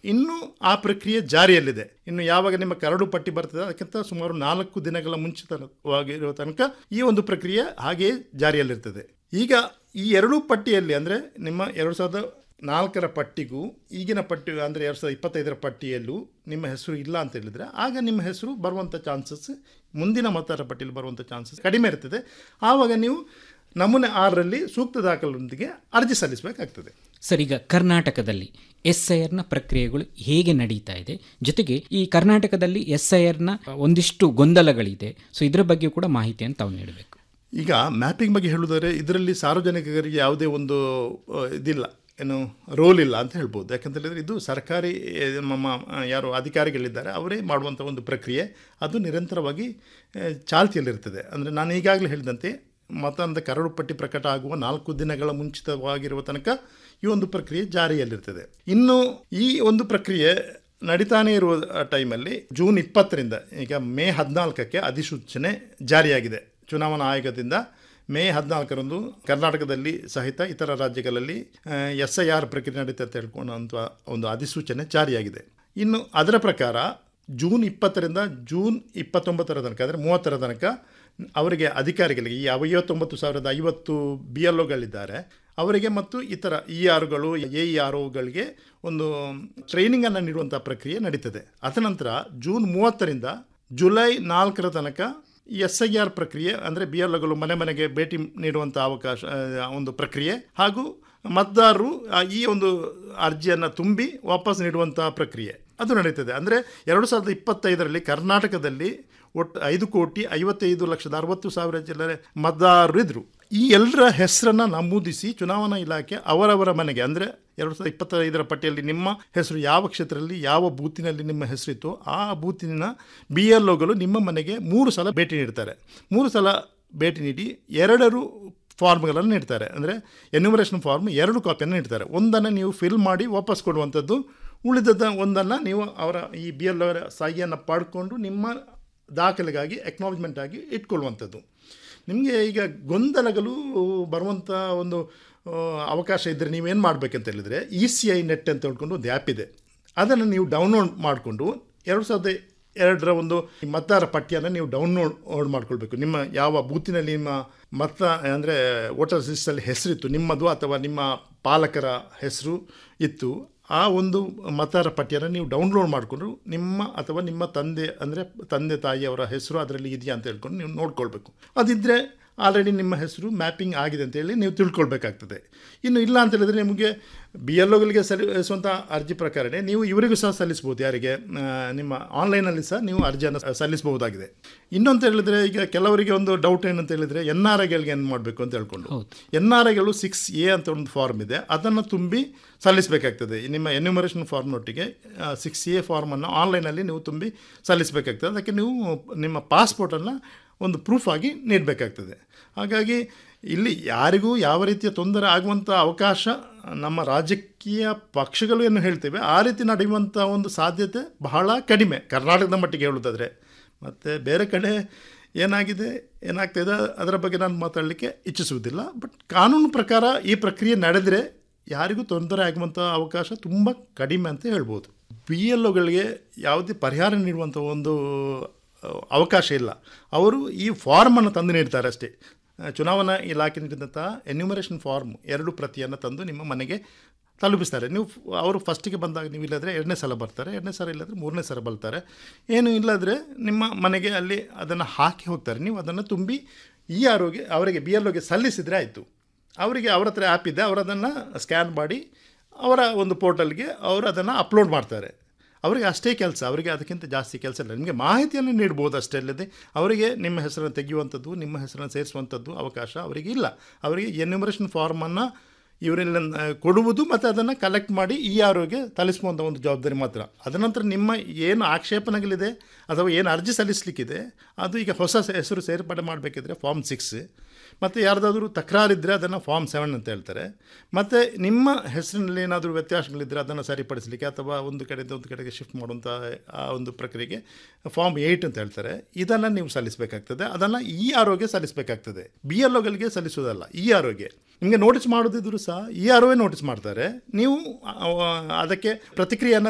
ಇನ್ನು ಆ ಪ್ರಕ್ರಿಯೆ ಜಾರಿಯಲ್ಲಿದೆ ಇನ್ನು ಯಾವಾಗ ನಿಮ್ಮ ಕರಡು ಪಟ್ಟಿ ಬರ್ತದೆ ಅದಕ್ಕಿಂತ ಸುಮಾರು ನಾಲ್ಕು ದಿನಗಳ ಮುಂಚಿತವಾಗಿರುವ ತನಕ ಈ ಒಂದು ಪ್ರಕ್ರಿಯೆ ಹಾಗೆಯೇ ಜಾರಿಯಲ್ಲಿರ್ತದೆ ಈಗ ಈ ಎರಡೂ ಪಟ್ಟಿಯಲ್ಲಿ ಅಂದರೆ ನಿಮ್ಮ ಎರಡು ಸಾವಿರದ ನಾಲ್ಕರ ಪಟ್ಟಿಗೂ ಈಗಿನ ಪಟ್ಟಿ ಅಂದರೆ ಎರಡು ಸಾವಿರದ ಇಪ್ಪತ್ತೈದರ ಪಟ್ಟಿಯಲ್ಲೂ ನಿಮ್ಮ ಹೆಸರು ಇಲ್ಲ ಅಂತ ಹೇಳಿದರೆ ಆಗ ನಿಮ್ಮ ಹೆಸರು ಬರುವಂಥ ಚಾನ್ಸಸ್ ಮುಂದಿನ ಮತದಾರರ ಪಟ್ಟಿಯಲ್ಲಿ ಬರುವಂಥ ಚಾನ್ಸಸ್ ಕಡಿಮೆ ಇರ್ತದೆ ಆವಾಗ ನೀವು ನಮೂನೆ ಆರರಲ್ಲಿ ಸೂಕ್ತ ದಾಖಲೊಂದಿಗೆ ಅರ್ಜಿ ಸಲ್ಲಿಸಬೇಕಾಗ್ತದೆ ಸರ್ ಈಗ ಕರ್ನಾಟಕದಲ್ಲಿ ಎಸ್ ಐ ಆರ್ನ ಪ್ರಕ್ರಿಯೆಗಳು ಹೇಗೆ ನಡೀತಾ ಇದೆ ಜೊತೆಗೆ ಈ ಕರ್ನಾಟಕದಲ್ಲಿ ಎಸ್ ಐ ಆರ್ನ ಒಂದಿಷ್ಟು ಗೊಂದಲಗಳಿದೆ ಸೊ ಇದರ ಬಗ್ಗೆ ಕೂಡ ಮಾಹಿತಿಯನ್ನು ತಾವು ನೀಡಬೇಕು ಈಗ ಮ್ಯಾಪಿಂಗ್ ಬಗ್ಗೆ ಹೇಳುವುದಾದ್ರೆ ಇದರಲ್ಲಿ ಸಾರ್ವಜನಿಕರಿಗೆ ಯಾವುದೇ ಒಂದು ಆ, ಇದಿಲ್ಲ ಏನು ರೋಲ್ ಇಲ್ಲ ಅಂತ ಹೇಳ್ಬೋದು ಯಾಕಂತ ಹೇಳಿದ್ರೆ ಇದು ಸರ್ಕಾರಿ ಆ, ನಮ್ಮ ಆ, ಯಾರು ಅಧಿಕಾರಿಗಳಿದ್ದಾರೆ ಅವರೇ ಮಾಡುವಂಥ ಒಂದು ಪ್ರಕ್ರಿಯೆ ಅದು ನಿರಂತರವಾಗಿ ಆ, ಚಾಲ್ತಿಯಲ್ಲಿರ್ತದೆ ಅಂದರೆ ನಾನು ಈಗಾಗಲೇ ಹೇಳಿದಂತೆ ಮತದಾನದ ಕರಡು ಪಟ್ಟಿ ಪ್ರಕಟ ಆಗುವ ನಾಲ್ಕು ದಿನಗಳ ಮುಂಚಿತವಾಗಿರುವ ತನಕ ಈ ಒಂದು ಪ್ರಕ್ರಿಯೆ ಜಾರಿಯಲ್ಲಿರ್ತದೆ ಇನ್ನು ಈ ಒಂದು ಪ್ರಕ್ರಿಯೆ ನಡೀತಾನೆ ಇರುವ ಟೈಮಲ್ಲಿ ಜೂನ್ ಇಪ್ಪತ್ತರಿಂದ ಈಗ ಮೇ ಹದಿನಾಲ್ಕಕ್ಕೆ ಅಧಿಸೂಚನೆ ಜಾರಿಯಾಗಿದೆ ಚುನಾವಣಾ ಆಯೋಗದಿಂದ ಮೇ ಹದಿನಾಲ್ಕರಂದು ಕರ್ನಾಟಕದಲ್ಲಿ ಸಹಿತ ಇತರ ರಾಜ್ಯಗಳಲ್ಲಿ ಎಸ್ ಐ ಆರ್ ಪ್ರಕ್ರಿಯೆ ನಡೀತಾ ಅಂತ ಹೇಳ್ಕೊಳ್ಳುವಂಥ ಒಂದು ಅಧಿಸೂಚನೆ ಜಾರಿಯಾಗಿದೆ ಇನ್ನು ಅದರ ಪ್ರಕಾರ ಜೂನ್ ಇಪ್ಪತ್ತರಿಂದ ಜೂನ್ ಇಪ್ಪತ್ತೊಂಬತ್ತರ ತನಕ ಅಂದರೆ ಮೂವತ್ತರ ತನಕ ಅವರಿಗೆ ಅಧಿಕಾರಿಗಳಿಗೆ ಈ ಐವತ್ತೊಂಬತ್ತು ಸಾವಿರದ ಐವತ್ತು ಬಿ ಎಲ್ ಒಗಳಿದ್ದಾರೆ ಅವರಿಗೆ ಮತ್ತು ಇತರ ಇ ಆರ್ಗಳು ಎ ಇ ಆರ್ ಒಗಳಿಗೆ ಒಂದು ಟ್ರೈನಿಂಗನ್ನು ನೀಡುವಂಥ ಪ್ರಕ್ರಿಯೆ ನಡೀತದೆ ಅದನಂತರ ಜೂನ್ ಮೂವತ್ತರಿಂದ ಜುಲೈ ನಾಲ್ಕರ ತನಕ ಎಸ್ ಐ ಆರ್ ಪ್ರಕ್ರಿಯೆ ಅಂದರೆ ಬಿ ಎಲ್ ಒಗಳು ಮನೆ ಮನೆಗೆ ಭೇಟಿ ನೀಡುವಂಥ ಅವಕಾಶ ಆ, ಒಂದು ಪ್ರಕ್ರಿಯೆ ಹಾಗೂ ಮತದಾರರು ಆ, ಈ ಒಂದು ಅರ್ಜಿಯನ್ನು ತುಂಬಿ ವಾಪಸ್ ನೀಡುವಂಥ ಪ್ರಕ್ರಿಯೆ ಅದು ನಡೀತದೆ ಅಂದರೆ ಎರಡು ಸಾವಿರದ ಇಪ್ಪತ್ತೈದರಲ್ಲಿ ಕರ್ನಾಟಕದಲ್ಲಿ ಒಟ್ಟು ಐದು ಕೋಟಿ ಐವತ್ತೈದು ಲಕ್ಷದ ಅರವತ್ತು ಸಾವಿರ ಚಿಲ್ಲರೆ ಮತದಾರರು ಇದ್ದರು ಈ ಎಲ್ಲರ ಹೆಸರನ್ನು ನಮೂದಿಸಿ ಚುನಾವಣಾ ಇಲಾಖೆ ಅವರವರ ಮನೆಗೆ ಅಂದರೆ ಎರಡು ಸಾವಿರದ ಇಪ್ಪತ್ತೈದರ ಪಟ್ಟಿಯಲ್ಲಿ ನಿಮ್ಮ ಹೆಸರು ಯಾವ ಕ್ಷೇತ್ರದಲ್ಲಿ ಯಾವ ಬೂತಿನಲ್ಲಿ ನಿಮ್ಮ ಹೆಸರಿತ್ತು ಆ ಬೂತಿನ ಬಿ ಎಲ್ ಒಗಳು ನಿಮ್ಮ ಮನೆಗೆ ಮೂರು ಸಲ ಭೇಟಿ ನೀಡ್ತಾರೆ ಮೂರು ಸಲ ಭೇಟಿ ನೀಡಿ ಎರಡರು ಫಾರ್ಮ್ಗಳನ್ನು ನೀಡ್ತಾರೆ ಅಂದರೆ ಎನ್ಯುಮರೇಷನ್ ಫಾರ್ಮ್ ಎರಡು ಕಾಪಿಯನ್ನು ನೀಡ್ತಾರೆ ಒಂದನ್ನು ನೀವು ಫಿಲ್ ಮಾಡಿ ವಾಪಸ್ ಕೊಡುವಂಥದ್ದು ಉಳಿದದ ಒಂದನ್ನು ನೀವು ಅವರ ಈ ಬಿ ಎಲ್ ಅವರ ಸಹಿಯನ್ನು ಪಡ್ಕೊಂಡು ನಿಮ್ಮ ದಾಖಲೆಗಾಗಿ ಎಕ್ನಾಲಜ್ಮೆಂಟ್ ಆಗಿ ಇಟ್ಕೊಳ್ಳುವಂಥದ್ದು ನಿಮಗೆ ಈಗ ಗೊಂದಲಗಳು ಬರುವಂಥ ಒಂದು ಆ, ಅವಕಾಶ ಇದ್ದರೆ ನೀವೇನು ಮಾಡಬೇಕಂತ ಹೇಳಿದರೆ ಇ ಸಿ ಐ ನೆಟ್ ಅಂತ ಹೇಳ್ಕೊಂಡು ಒಂದು ಆ್ಯಪ್ ಇದೆ ಅದನ್ನು ನೀವು ಡೌನ್ಲೋಡ್ ಮಾಡಿಕೊಂಡು ಎರಡು ಸಾವಿರದ ಎರಡರ ಒಂದು ಮತದಾರ ಪಟ್ಟಿಯನ್ನು ನೀವು ಡೌನ್ಲೋಡ್ ಮಾಡ್ಕೊಳ್ಬೇಕು ನಿಮ್ಮ ಯಾವ ಬೂತಿನಲ್ಲಿ ನಿಮ್ಮ ಮತ ಅಂದರೆ ವೋಟರ್ ಲಿಸ್ಟಲ್ಲಿ ಹೆಸರಿತ್ತು ನಿಮ್ಮದು ಅಥವಾ ನಿಮ್ಮ ಪಾಲಕರ ಹೆಸರು ಇತ್ತು ಆ ಒಂದು ಮತದಾರ ಪಟ್ಟಿಯನ್ನು ನೀವು ಡೌನ್ಲೋಡ್ ಮಾಡಿಕೊಂಡು ನಿಮ್ಮ ಅಥವಾ ನಿಮ್ಮ ತಂದೆ ಅಂದರೆ ತಂದೆ ತಾಯಿಯವರ ಹೆಸರು ಅದರಲ್ಲಿ ಇದೆಯಾ ಅಂತ ಹೇಳ್ಕೊಂಡು ನೀವು ನೋಡ್ಕೊಳ್ಬೇಕು ಅದಿದ್ದರೆ ಆಲ್ರೆಡಿ ನಿಮ್ಮ ಹೆಸರು ಮ್ಯಾಪಿಂಗ್ ಆಗಿದೆ ಅಂತೇಳಿ ನೀವು ತಿಳ್ಕೊಳ್ಬೇಕಾಗ್ತದೆ ಇನ್ನು ಇಲ್ಲ ಅಂತ ಹೇಳಿದ್ರೆ ನಿಮಗೆ ಬಿ ಎಲ್ ಒಗಳಿಗೆ ಸಲ್ಲಿಸುವಂಥ ಅರ್ಜಿ ಪ್ರಕಾರನೇ ನೀವು ಇವರಿಗೂ ಸಹ ಸಲ್ಲಿಸ್ಬೋದು ಯಾರಿಗೆ ಆ, ನಿಮ್ಮ ಆನ್ಲೈನಲ್ಲಿ ಸಹ ನೀವು ಅರ್ಜಿಯನ್ನು ಸಲ್ಲಿಸಬಹುದಾಗಿದೆ ಇನ್ನೊಂದು ಹೇಳಿದ್ರೆ ಈಗ ಕೆಲವರಿಗೆ ಒಂದು ಡೌಟ್ ಏನಂತ ಹೇಳಿದ್ರೆ ಎನ್ ಆರ್ ಐಗಳಿಗೆ ಏನು ಮಾಡಬೇಕು ಅಂತ ಹೇಳ್ಕೊಂಡು ಎನ್ ಆರ್ ಐಗಳು ಸಿಕ್ಸ್ ಎ ಅಂತ ಒಂದು ಫಾರ್ಮ್ ಇದೆ ಅದನ್ನು ತುಂಬಿ ಸಲ್ಲಿಸಬೇಕಾಗ್ತದೆ ನಿಮ್ಮ ಎನ್ಯುಮರೇಷನ್ ಫಾರ್ಮ್ನೊಟ್ಟಿಗೆ ಸಿಕ್ಸ್ ಎ ಫಾರ್ಮನ್ನು ಆನ್ಲೈನಲ್ಲಿ ನೀವು ತುಂಬಿ ಸಲ್ಲಿಸಬೇಕಾಗ್ತದೆ ಅದಕ್ಕೆ ನೀವು ನಿಮ್ಮ ಪಾಸ್ಪೋರ್ಟನ್ನು ಒಂದು ಪ್ರೂಫ್ ಆಗಿ ನೀಡಬೇಕಾಗ್ತದೆ ಹಾಗಾಗಿ ಇಲ್ಲಿ ಯಾರಿಗೂ ಯಾವ ರೀತಿಯ ತೊಂದರೆ ಆಗುವಂಥ ಅವಕಾಶ ನಮ್ಮ ರಾಜಕೀಯ ಪಕ್ಷಗಳು ಏನು ಹೇಳ್ತೇವೆ ಆ ರೀತಿ ನಡೆಯುವಂಥ ಒಂದು ಸಾಧ್ಯತೆ ಬಹಳ ಕಡಿಮೆ ಕರ್ನಾಟಕದ ಮಟ್ಟಿಗೆ ಹೇಳೋದಾದರೆ ಮತ್ತು ಬೇರೆ ಕಡೆ ಏನಾಗಿದೆ ಏನಾಗ್ತಾಯಿದೆ ಅದರ ಬಗ್ಗೆ ನಾನು ಮಾತಾಡಲಿಕ್ಕೆ ಇಚ್ಛಿಸುವುದಿಲ್ಲ ಬಟ್ ಕಾನೂನು ಪ್ರಕಾರ ಈ ಪ್ರಕ್ರಿಯೆ ನಡೆದರೆ ಯಾರಿಗೂ ತೊಂದರೆ ಆಗುವಂಥ ಅವಕಾಶ ತುಂಬ ಕಡಿಮೆ ಅಂತ ಹೇಳ್ಬೋದು ಬಿ ಎಲ್ ಒಗಳಿಗೆ ಯಾವುದೇ ಪರಿಹಾರ ನೀಡುವಂಥ ಒಂದು ಆ, ಅವಕಾಶ ಇಲ್ಲ ಅವರು ಈ ಫಾರ್ಮನ್ನು ತಂದು ನೀಡ್ತಾರೆ ಅಷ್ಟೇ ಆ, ಚುನಾವಣಾ ಇಲಾಖೆ ನೀಡಿದಂಥ ಎನ್ಯುಮರೇಷನ್ ಫಾರ್ಮ್ ಎರಡು ಪ್ರತಿಯನ್ನು ತಂದು ನಿಮ್ಮ ಮನೆಗೆ ತಲುಪಿಸ್ತಾರೆ ನೀವು ಫ್- ಅವರು ಫಸ್ಟಿಗೆ ಬಂದಾಗ ನೀವು ಇಲ್ಲದ್ರೆ ಎರಡನೇ ಸಲ ಬರ್ತಾರೆ ಎರಡನೇ ಸಲ ಇಲ್ಲದ್ರೆ ಮೂರನೇ ಸಲ ಬರ್ತಾರೆ ಏನು ಇಲ್ಲದ್ರೆ ನಿಮ್ಮ ಮನೆಗೆ ಅಲ್ಲಿ ಅದನ್ನು ಹಾಕಿ ಹೋಗ್ತಾರೆ ನೀವು ಅದನ್ನು ತುಂಬಿ ಈ ಆರೋಗ್ಯ ಅವರಿಗೆ ಬಿ ಎಲ್ ಒಗೆ ಸಲ್ಲಿಸಿದರೆ ಆಯಿತು ಅವರಿಗೆ ಅವ್ರ ಹತ್ರ ಆ್ಯಪ್ ಇದೆ ಅವರು ಅದನ್ನು ಸ್ಕ್ಯಾನ್ ಮಾಡಿ ಅವರ ಒಂದು ಪೋರ್ಟಲ್ಗೆ ಅವರು ಅದನ್ನು ಅಪ್ಲೋಡ್ ಮಾಡ್ತಾರೆ ಅವರಿಗೆ ಅಷ್ಟೇ ಕೆಲಸ ಅವರಿಗೆ ಅದಕ್ಕಿಂತ ಜಾಸ್ತಿ ಕೆಲಸ ಇಲ್ಲ ನಿಮಗೆ ಮಾಹಿತಿಯನ್ನು ನೀಡ್ಬೋದು ಅಷ್ಟೇ ಅಲ್ಲದೆ ಅವರಿಗೆ ನಿಮ್ಮ ಹೆಸರನ್ನು ತೆಗೆಯುವಂಥದ್ದು ನಿಮ್ಮ ಹೆಸರನ್ನು ಸೇರಿಸುವಂಥದ್ದು ಅವಕಾಶ ಅವರಿಗೆ ಇಲ್ಲ ಅವರಿಗೆ ಎನ್ಯುಮರೇಷನ್ ಫಾರ್ಮನ್ನು ಇವರೆಲ್ಲ ಕೊಡುವುದು ಮತ್ತು ಅದನ್ನು ಕಲೆಕ್ಟ್ ಮಾಡಿ ಈ ಆರೋಗ್ಯ ತಲಿಸುವಂಥ ಒಂದು ಜವಾಬ್ದಾರಿ ಮಾತ್ರ ಅದನಂತರ ನಿಮ್ಮ ಏನು ಆಕ್ಷೇಪಣೆಗಳಿದೆ ಅಥವಾ ಏನು ಅರ್ಜಿ ಸಲ್ಲಿಸಲಿಕ್ಕಿದೆ ಅದು ಈಗ ಹೊಸ ಹೆಸರು ಸೇರ್ಪಡೆ ಮಾಡಬೇಕಿದ್ರೆ ಫಾರ್ಮ್ ಸಿಕ್ಸ್ ಮತ್ತು ಯಾರ್ದಾದ್ರೂ ತಕರಾರಿದ್ದರೆ ಅದನ್ನು ಫಾರ್ಮ್ ಸೆವೆನ್ ಅಂತ ಹೇಳ್ತಾರೆ ಮತ್ತು ನಿಮ್ಮ ಹೆಸರಿನಲ್ಲಿ ಏನಾದರೂ ವ್ಯತ್ಯಾಸಗಳಿದ್ದರೆ ಅದನ್ನು ಸರಿಪಡಿಸಲಿಕ್ಕೆ ಅಥವಾ ಒಂದು ಕಡೆಯಿಂದ ಒಂದು ಕಡೆಗೆ ಶಿಫ್ಟ್ ಮಾಡುವಂಥ ಆ ಒಂದು ಪ್ರಕ್ರಿಯೆಗೆ ಫಾರ್ಮ್ ಏಯ್ಟ್ ಅಂತ ಹೇಳ್ತಾರೆ ಇದನ್ನು ನೀವು ಸಲ್ಲಿಸಬೇಕಾಗ್ತದೆ ಅದನ್ನು ಈ ಆರೋಗ್ಯ ಸಲ್ಲಿಸಬೇಕಾಗ್ತದೆ ಬಿ ಎಲ್ ಒಗಳಿಗೆ ಸಲ್ಲಿಸೋದಲ್ಲ ಈ ಆರೋಗ್ಯ ನಿಮಗೆ ನೋಟಿಸ್ ಮಾಡೋದಿದ್ರು ಸಹ ಈ ಆರೋಗ್ಯ ನೋಟಿಸ್ ಮಾಡ್ತಾರೆ ನೀವು ಆ, ಅದಕ್ಕೆ ಪ್ರತಿಕ್ರಿಯೆಯನ್ನು